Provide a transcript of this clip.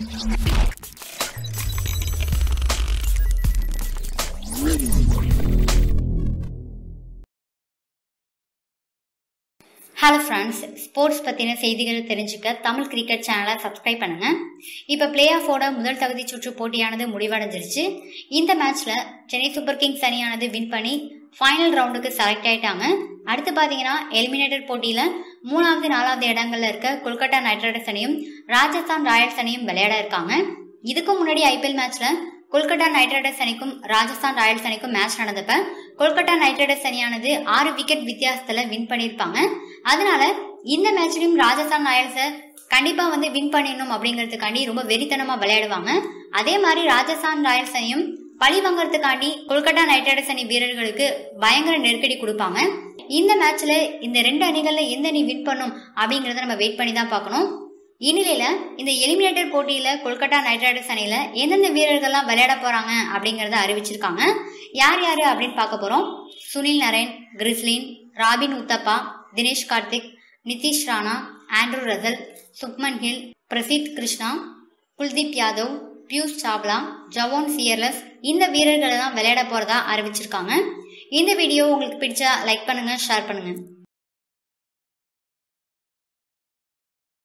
hello friends sports பற்றின செய்திகள் தெரிஞ்சுக்க தமிழ் கிரிக்கெட் சேனலை சப்ஸ்கிரைப் பண்ணுங்க இப்போ பிளே ஆஃபோட முதல் தகுதி சுற்று போட்டியானது முடிவடைஞ்சிருச்சு இந்த மேட்ச்சில் சென்னை சூப்பர் கிங்ஸ் அணியானது வின் பண்ணி ஃபைனல் ரவுண்டுக்கு செலக்ட் ஆயிட்டாங்க அடுத்து பார்த்தீங்கன்னா எலிமினேட்டட் போட்டியில் மூணாவது நாலாவது இடங்கள்ல இருக்க கொல்கத்தா நைட் ரைடர்ஸ் அணியும் ராஜஸ்தான் ராயல்ஸ் அணியும் விளையாட இருக்காங்க இதுக்கு முன்னாடி ஐபிஎல் மேட்ச்சில் கொல்கத்தா நைட் ரைடர்ஸ் அணிக்கும் ராஜஸ்தான் ராயல்ஸ் அணிக்கும் மேட்ச் நடந்தப்ப கொல்கத்தா நைட் ரைடர்ஸ் அணியானது ஆறு விக்கெட் வித்தியாசத்துல வின் பண்ணியிருப்பாங்க அதனால இந்த மேட்ச்லயும் ராஜஸ்தான் ராயல்ஸை கண்டிப்பா வந்து வின் பண்ணிடணும் அப்படிங்கிறதுக்காண்டி ரொம்ப வெறித்தனமா விளையாடுவாங்க அதே மாதிரி ராஜஸ்தான் ராயல்ஸ் அணியும் பழி வாங்கறதுக்காண்டி கொல்கத்தா நைட் ரைடர்ஸ் அணி வீரர்களுக்கு பயங்கர நெருக்கடி கொடுப்பாங்க இந்த மேட்ச்ல இந்த ரெண்டு அணிகள்ல எந்த அணி வின் பண்ணும் அப்படிங்கறத நம்ம வெயிட் பண்ணி தான் பார்க்கணும் இந்நிலையில இந்த எலிமினேட்டர் போட்டியில கொல்கத்தா நைட் ரைடர்ஸ் அணியில எந்தெந்த வீரர்கள்லாம் விளையாட போறாங்க அப்படிங்கறத அறிவிச்சிருக்காங்க யார் யாரு அப்படின்னு பார்க்க போறோம் Sunil Narine Chris Lynn Robin Uthappa Dinesh Karthik Nitish Rana Andre Russell Shubman Gill Prasidh Krishna Kuldeep Yadav Piyush Chawla Javon Searles இந்த வீரர்கள் தான் விளையாட போறதா அறிவிச்சிருக்காங்க இந்த வீடியோ உங்களுக்கு பிடிச்சா லைக் பண்ணுங்க ஷேர் பண்ணுங்க